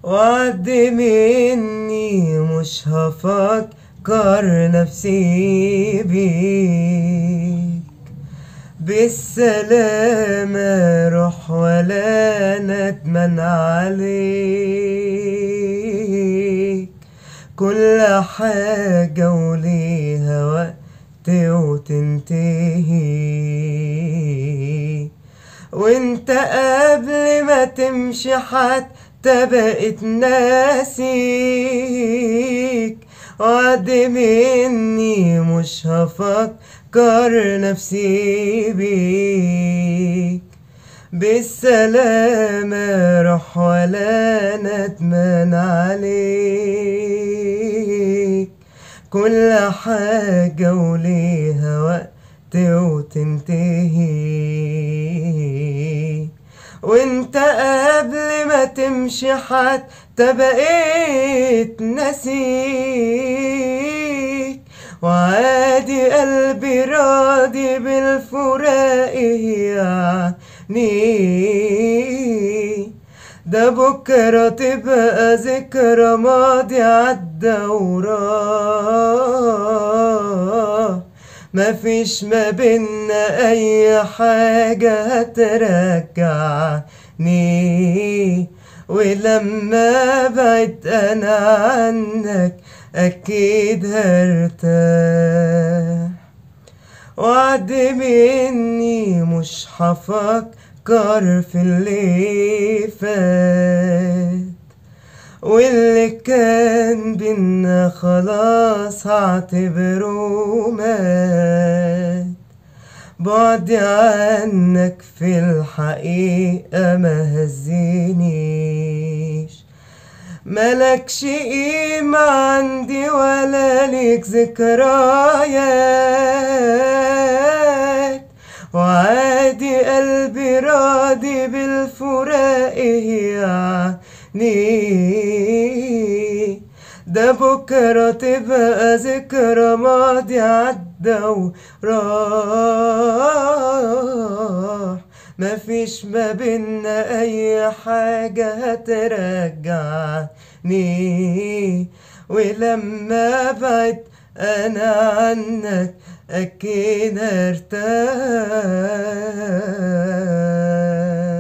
وعد مني مش هفكر نفسي بيك بالسلامة روح ولا ندمان عليك كل حاجة وليها وقت وتنتهي وانت قبل ما تمشي حتى بقيت ناسيك وعد مني مش هفكر نفسي بيك بالسلامة روح ولا ندمان عليك كل حاجة وليها وقت وتنتهي وانت قبل ما تمشي حتى بقيت نسيك وعادي قلبي راضي بالفراق يعني ده بكرة تبقى ذكرى ماضي عدى وراه مفيش ما بينا أي حاجة هترجعني ولما بعد أنا عنك أكيد هرتاح وعد مني مش هفكر في اللي فات واللي كان بينا خلاص هعتبره مات بعدي عنك في الحقيقة ما هزينيش ملكش قيمة عندي ولا ليك ذكريات وعادي قلبي راضي بالفراق يعني ده بكرة تبقى ذكرى ماضي عدى وراح مفيش ما بينا أي حاجة هترجعني ولما بعد أنا عنك أكيد ارتاح